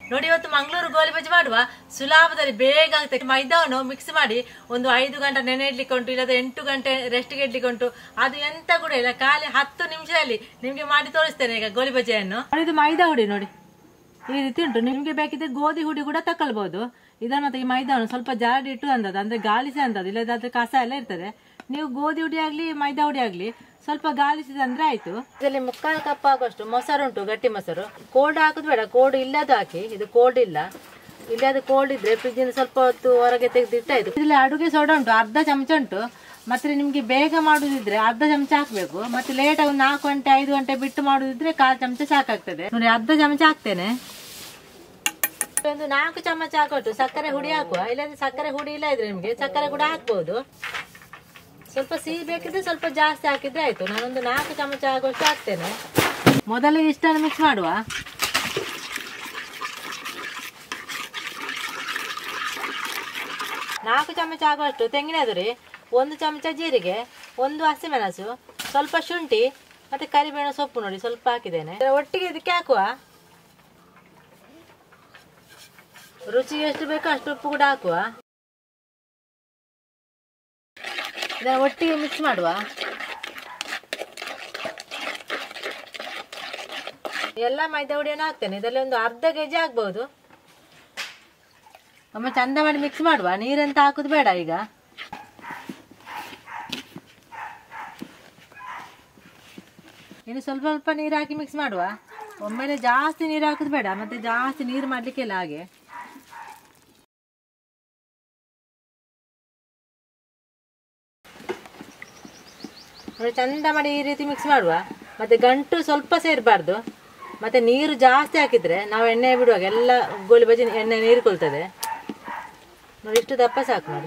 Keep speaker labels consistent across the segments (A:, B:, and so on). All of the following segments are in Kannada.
A: ನೋಡಿ ಇವತ್ತು ಮಂಗಳೂರು ಗೋಲಿ ಬಜ್ಜಿ ಮಾಡುವ ಸುಲಭದಲ್ಲಿ ಬೇಗ ಆಗ್ತದೆ ಮೈದಾವನ್ನು ಮಿಕ್ಸ್ ಮಾಡಿ ಒಂದು ಐದು ಗಂಟೆ ನೆನೆ ಇಡ್ಲಿಕ್ಕೆ ಉಂಟು ಇಲ್ಲದ ಎಂಟು ಗಂಟೆ ರೆಸ್ಟ್ಗೆ ಇಡ್ಲಿಕ್ಕೆ ಉಂಟು ಅದು ಎಂತ ಕೂಡ ಇಲ್ಲ ಖಾಲಿ ಹತ್ತು ನಿಮಿಷದಲ್ಲಿ ನಿಮ್ಗೆ ಮಾಡಿ ತೋರಿಸ್ತೇನೆ ಈಗ ಗೋಲಿ ಬಜ್ಜಿಯನ್ನು ಇದು ಮೈದಾ ಹುಡಿ ನೋಡಿ ಈ ರೀತಿ ಉಂಟು ನಿಮ್ಗೆ ಬೇಕಿದ್ರೆ ಗೋಧಿ ಹುಡಿ ಕೂಡ ತಕೊಳ್ಬಹುದು ಇದನ್ನ ಮತ್ತೆ ಈ ಮೈದಾವನ್ನು ಸ್ವಲ್ಪ ಜಾಡಿ ಇಟ್ಟು ಅಂದದ್ದು ಅಂದ್ರೆ ಗಾಳಿಸಿ ಅಂದದ್ದು ಇಲ್ಲದಾದ್ರೆ ಕಸ ಎಲ್ಲ ಇರ್ತದೆ ನೀವು ಗೋಧಿ ಹುಡಿ ಆಗ್ಲಿ ಮೈದಾ ಹುಡಿ ಆಗ್ಲಿ ಸ್ವಲ್ಪ ಗಾಳಿಸಿದೆ ಅಂದ್ರೆ ಆಯ್ತು ಇದರಲ್ಲಿ ಮುಕ್ಕಾಲು ಕಪ್ ಆಗುವಷ್ಟು ಮೊಸರು ಉಂಟು ಗಟ್ಟಿ ಮೊಸರು ಕೋಲ್ಡ್ ಹಾಕುದು ಬೇಡ ಕೋಲ್ಡ್ ಇಲ್ಲದ ಹಾಕಿ ಇದು ಕೋಲ್ಡ್ ಇಲ್ಲ ಇಲ್ಲದ ಕೋಲ್ಡ್ ಇದ್ರೆ ಫ್ರಿಜ್ ಸ್ವಲ್ಪ ಹೊತ್ತು ಹೊರಗೆ ತೆಗೆದಿಟ್ಟಾಯ್ತು ಇದರಲ್ಲಿ ಅಡುಗೆ ಸೋಡಾ ಉಂಟು ಅರ್ಧ ಚಮಚ ಉಂಟು ಮತ್ತೆ ನಿಮ್ಗೆ ಬೇಗ ಮಾಡುದಿದ್ರೆ ಅರ್ಧ ಚಮಚ ಹಾಕ್ಬೇಕು ಮತ್ತೆ ಲೇಟ್ ಆಗಿ ಒಂದು ನಾಲ್ಕು ಗಂಟೆ ಐದು ಗಂಟೆ ಬಿಟ್ಟು ಮಾಡುದಿದ್ರೆ ಕಾಲು ಚಮಚ ಸಾಕಾಗ್ತದೆ ನೋಡಿ ಅರ್ಧ ಚಮಚ ಹಾಕ್ತೇನೆ ಒಂದು ನಾಲ್ಕು ಚಮಚ ಹಾಕೊಟ್ಟು ಸಕ್ಕರೆ ಹುಡಿ ಹಾಕುವ ಇಲ್ಲಾಂದ್ರೆ ಸಕ್ಕರೆ ಹುಡಿ ಇಲ್ಲ ಇದ್ರೆ ನಿಮ್ಗೆ ಸಕ್ಕರೆ ಕೂಡ ಹಾಕ್ಬೋದು ಸ್ವಲ್ಪ ಸಿಹಿ ಬೇಕಿದ್ರೆ ಸ್ವಲ್ಪ ಜಾಸ್ತಿ ಹಾಕಿದ್ರೆ ಆಯ್ತು ನಾನೊಂದು ನಾಲ್ಕು ಚಮಚ ಆಗುವಷ್ಟು ಹಾಕ್ತೇನೆ ಮೊದಲಿಗೆ ಇಷ್ಟನ್ನು ಮಿಕ್ಸ್ ಮಾಡುವ ನಾಲ್ಕು ಚಮಚ ಆಗುವಷ್ಟು ತೆಂಗಿನ ತುರಿ ಒಂದು ಚಮಚ ಜೀರಿಗೆ ಒಂದು ಹಸಿಮೆಣಸು ಸ್ವಲ್ಪ ಶುಂಠಿ ಮತ್ತೆ ಕರಿಬೇವು ಸೊಪ್ಪು ನೋಡಿ ಸ್ವಲ್ಪ ಹಾಕಿದ್ದೇನೆ ಇದರ ಒಟ್ಟಿಗೆ ಇದಕ್ಕೆ ಹಾಕುವ ರುಚಿಗೆ ಎಷ್ಟು ಬೇಕೋ ಅಷ್ಟು ಉಪ್ಪು ಕೂಡ ಹಾಕುವ ಇದನ್ನ ಒಟ್ಟಿಗೆ ಮಿಕ್ಸ್ ಮಾಡುವ ಎಲ್ಲ ಮೈದಾ ಹುಡಿಯನ್ನು ಹಾಕ್ತೇನೆ ಇದರಲ್ಲಿ ಒಂದು ಅರ್ಧ ಕೆಜಿ ಆಗ್ಬಹುದು ಒಮ್ಮೆ ಚಂದ ಮಾಡಿ ಮಿಕ್ಸ್ ಮಾಡುವ ನೀರಂತ ಹಾಕುದು ಬೇಡ ಈಗ ಇನ್ನು ಸ್ವಲ್ಪ ಸ್ವಲ್ಪ ನೀರು ಹಾಕಿ ಮಿಕ್ಸ್ ಮಾಡುವ ಒಮ್ಮೆಲೆ ಜಾಸ್ತಿ ನೀರು ಹಾಕುದು ಬೇಡ ಮತ್ತೆ ಜಾಸ್ತಿ ನೀರು ಮಾಡ್ಲಿಕ್ಕಿಲ್ಲ ಹಾಗೆ ನೋಡಿ ಚಂದ ಮಾಡಿ ಈ ರೀತಿ ಮಿಕ್ಸ್ ಮಾಡುವ ಮತ್ತೆ ಗಂಟು ಸ್ವಲ್ಪ ಸೇರಬಾರ್ದು ಮತ್ತೆ ನೀರು ಜಾಸ್ತಿ ಹಾಕಿದ್ರೆ ನಾವು ಎಣ್ಣೆ ಬಿಡುವಾಗ ಎಲ್ಲ ಗೋಳಿ ಬಜ್ಜಿ ಎಣ್ಣೆ ನೀರ್ಕೊಳ್ತದೆ ನೋಡಿ ಇಷ್ಟು ದಪ್ಪ ಸಾಕು ನೋಡಿ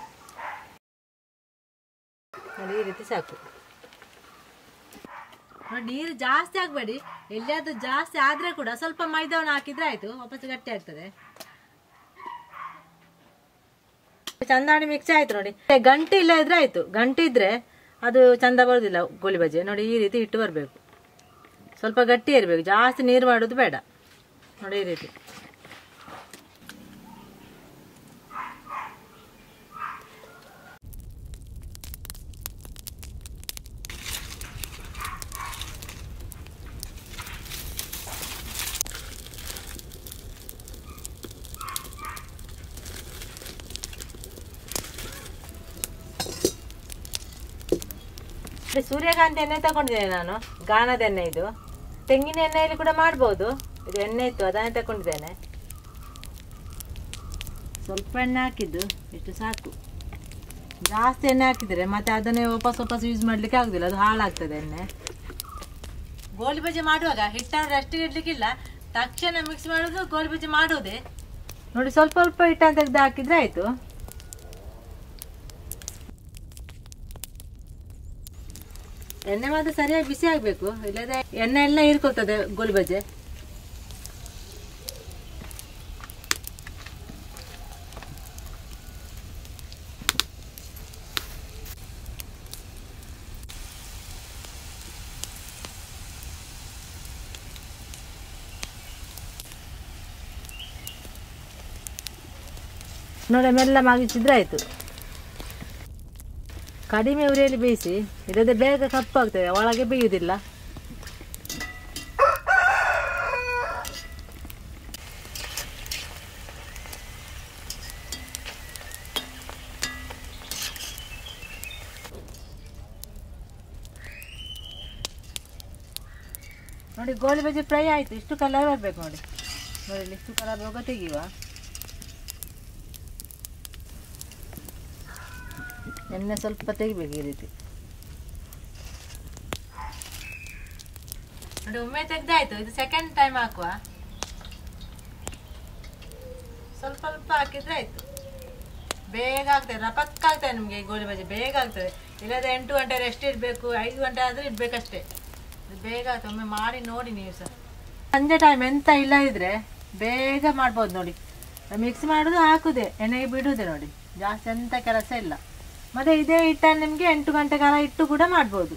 A: ನೋಡಿ ಈ ರೀತಿ ಸಾಕು ನೋಡಿ ನೀರು ಜಾಸ್ತಿ ಆಗಬೇಡಿ ಎಲ್ಲಿಯಾದ್ರೂ ಜಾಸ್ತಿ ಆದ್ರೆ ಕೂಡ ಸ್ವಲ್ಪ ಮೈದಾವನ್ನು ಹಾಕಿದ್ರೆ ಆಯ್ತು ವಾಪಸ್ ಗಟ್ಟಿ ಆಗ್ತದೆ ಚಂದ ಮಾಡಿ ಮಿಕ್ಸ್ ಆಯ್ತು ನೋಡಿ ಗಂಟೆ ಇಲ್ಲ ಇದ್ರೆ ಆಯ್ತು ಗಂಟೆ ಇದ್ರೆ ಅದು ಚಂದ ಬರೋದಿಲ್ಲ ಗೋಳಿ ಬಜ್ಜಿ ನೋಡಿ ಈ ರೀತಿ ಇಟ್ಟು ಬರಬೇಕು ಸ್ವಲ್ಪ ಗಟ್ಟಿ ಇರಬೇಕು ಜಾಸ್ತಿ ನೀರು ಮಾಡೋದು ಬೇಡ ನೋಡಿ ಈ ರೀತಿ ಇದು ಸೂರ್ಯಕಾಂತಿ ಎಣ್ಣೆ ತಗೊಂಡಿದ್ದೇನೆ ನಾನು ಗಾಣದ ಎಣ್ಣೆ ಇದು ತೆಂಗಿನ ಎಣ್ಣೆಯಲ್ಲಿ ಕೂಡ ಮಾಡ್ಬೋದು ಇದು ಎಣ್ಣೆ ಇತ್ತು ಅದನ್ನೇ ತಗೊಂಡಿದ್ದೇನೆ ಸ್ವಲ್ಪ ಎಣ್ಣೆ ಹಾಕಿದ್ದು ಇಷ್ಟು ಸಾಕು ಜಾಸ್ತಿ ಎಣ್ಣೆ ಹಾಕಿದರೆ ಮತ್ತೆ ಅದನ್ನೇ ವಾಪಸ್ ವಾಪಸ್ ಯೂಸ್ ಮಾಡ್ಲಿಕ್ಕೆ ಆಗುದಿಲ್ಲ ಅದು ಹಾಳಾಗ್ತದೆ ಎಣ್ಣೆ ಗೋಳಿ ಬಜ್ಜಿ ಮಾಡುವಾಗ ಹಿಟ್ಟನ್ನು ರೆಸ್ಟಿಗೆ ಇಡ್ಲಿಕ್ಕಿಲ್ಲ ತಕ್ಷಣ ಮಿಕ್ಸ್ ಮಾಡೋದು ಗೋಳಿ ಬಜ್ಜಿ ಮಾಡುವುದೇ ನೋಡಿ ಸ್ವಲ್ಪ ಸ್ವಲ್ಪ ಹಿಟ್ಟನ್ನು ತೆಗೆದು ಹಾಕಿದ್ರೆ ಆಯ್ತು ಎಣ್ಣೆ ಮಾತ್ರ ಸರಿಯಾಗಿ ಬಿಸಿ ಆಗ್ಬೇಕು ಇಲ್ಲದೆ ಎಣ್ಣೆ ಎಲ್ಲ ಹೀರ್ಕೊಳ್ತದೆ ಗೋಳಿ ಬಜ್ಜೆ ನೋಡಿ ಮೆಲ್ಲ ಮಗಿಸಿದ್ರೆ ಆಯ್ತು ಕಡಿಮೆ ಉರಿಯಲ್ಲಿ ಬೇಯಿಸಿ ಇಲ್ಲದೆ ಬೇಗ ಕಪ್ಪಾಗ್ತದೆ ಒಳಗೆ ಬೇಯುವುದಿಲ್ಲ ನೋಡಿ ಗೋಳಿ ಬಜ್ಜಿ ಫ್ರೈ ಆಯ್ತು ಇಷ್ಟು ಕಲರ್ ಬರಬೇಕು ನೋಡಿ ನೋಡಿ ಇಲ್ಲಿ ಇಷ್ಟು ಕಲರ್ ಹೋಗ ತೆಗಿಯುವ ಎಣ್ಣೆ ಸ್ವಲ್ಪ ತೆಗಿಬೇಕು ಈ ರೀತಿ ನೋಡಿ ಒಮ್ಮೆ ತೆಗ್ದಾಯ್ತು ಇದು ಸೆಕೆಂಡ್ ಟೈಮ್ ಹಾಕುವ ಸ್ವಲ್ಪ ಸ್ವಲ್ಪ ಹಾಕಿದ್ರೆ ಆಯ್ತು ಬೇಗ ಆಗ್ತದೆ ರಪಕ್ಕ ಆಗ್ತದೆ ನಿಮಗೆ ಈ ಗೋಳಿ ಬಜ್ಜಿ ಬೇಗ ಆಗ್ತದೆ ಇಲ್ಲದ್ರೆ ಎಂಟು ಗಂಟೆ ರೆಸ್ಟ್ ಇರಬೇಕು ಐದು ಗಂಟೆ ಆದರೂ ಇಡ್ಬೇಕಷ್ಟೇ ಇದು ಬೇಗ ಆಗ್ತದೆ ಒಮ್ಮೆ ಮಾಡಿ ನೋಡಿ ನೀವು ಸಹ ಸಂಜೆ ಟೈಮ್ ಎಂತ ಇಲ್ಲ ಇದ್ರೆ ಬೇಗ ಮಾಡ್ಬೋದು ನೋಡಿ ಮಿಕ್ಸ್ ಮಾಡೋದು ಹಾಕುದೆ ಎಣ್ಣೆಗೆ ಬಿಡುದೆ ನೋಡಿ ಜಾಸ್ತಿ ಎಂತ ಕೆಲಸ ಇಲ್ಲ ಮತ್ತೆ ಇದೇ ಹಿಟ್ಟನ್ನು ನಿಮಗೆ ಎಂಟು ಗಂಟೆ ಕಾಲ ಇಟ್ಟು ಕೂಡ ಮಾಡ್ಬೋದು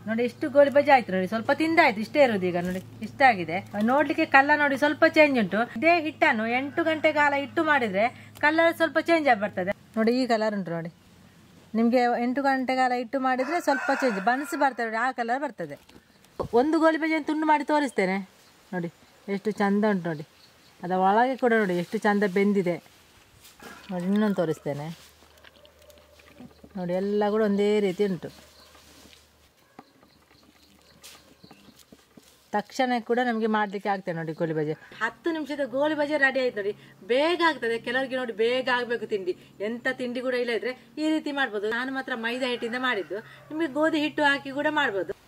A: ನೋಡಿ ಇಷ್ಟು ಗೋಳಿ ಬಜೆ ಆಯ್ತು ನೋಡಿ ಸ್ವಲ್ಪ ತಿಂದಾಯ್ತು ಇಷ್ಟೇ ಇರೋದು ಈಗ ನೋಡಿ ಇಷ್ಟ ಆಗಿದೆ ನೋಡ್ಲಿಕ್ಕೆ ಕಲ್ಲ ನೋಡಿ ಸ್ವಲ್ಪ ಚೇಂಜ್ ಉಂಟು ಇದೇ ಹಿಟ್ಟನ್ನು ಎಂಟು ಗಂಟೆ ಕಾಲ ಇಟ್ಟು ಮಾಡಿದ್ರೆ ಕಲರ್ ಸ್ವಲ್ಪ ಚೇಂಜ್ ಆಗಿ ಬರ್ತದೆ ನೋಡಿ ಈ ಕಲರ್ ಉಂಟು ನೋಡಿ ನಿಮಗೆ ಎಂಟು ಗಂಟೆ ಕಾಲ ಇಟ್ಟು ಮಾಡಿದ್ರೆ ಸ್ವಲ್ಪ ಚೇಂಜ್ ಬನ್ಸ್ ಬರ್ತದೆ ನೋಡಿ ಆ ಕಲರ್ ಬರ್ತದೆ ಒಂದು ಗೋಳಿ ಬಜೆಯನ್ನು ತುಂಡು ಮಾಡಿ ತೋರಿಸ್ತೇನೆ ನೋಡಿ ಎಷ್ಟು ಚಂದ ಉಂಟು ನೋಡಿ ಅದರ ಒಳಗೆ ಕೂಡ ನೋಡಿ ಎಷ್ಟು ಚಂದ ಬೆಂದಿದೆ ನೋಡಿ ಇನ್ನೊಂದು ತೋರಿಸ್ತೇನೆ ನೋಡಿ ಎಲ್ಲ ಕೂಡ ಒಂದೇ ರೀತಿ ಉಂಟು ತಕ್ಷಣ ಕೂಡ ನಮಗೆ ಮಾಡ್ಲಿಕ್ಕೆ ಆಗ್ತದೆ ನೋಡಿ ಗೋಳಿ ಬಜೆ ಹತ್ತು ನಿಮಿಷದ ಗೋಳಿ ಬಜೆ ರೆಡಿ ಆಯ್ತು ನೋಡಿ ಬೇಗ ಆಗ್ತದೆ ಕೆಲವರಿಗೆ ನೋಡಿ ಬೇಗ ಆಗಬೇಕು ತಿಂಡಿ ಎಂತ ತಿಂಡಿ ಕೂಡ ಇಲ್ಲ ಇದ್ರೆ ಈ ರೀತಿ ಮಾಡ್ಬೋದು ನಾನು ಮಾತ್ರ ಮೈದಾ ಹಿಟ್ಟಿಂದ ಮಾಡಿದ್ದು ನಿಮಗೆ ಗೋಧಿ ಹಿಟ್ಟು ಹಾಕಿ ಕೂಡ ಮಾಡ್ಬೋದು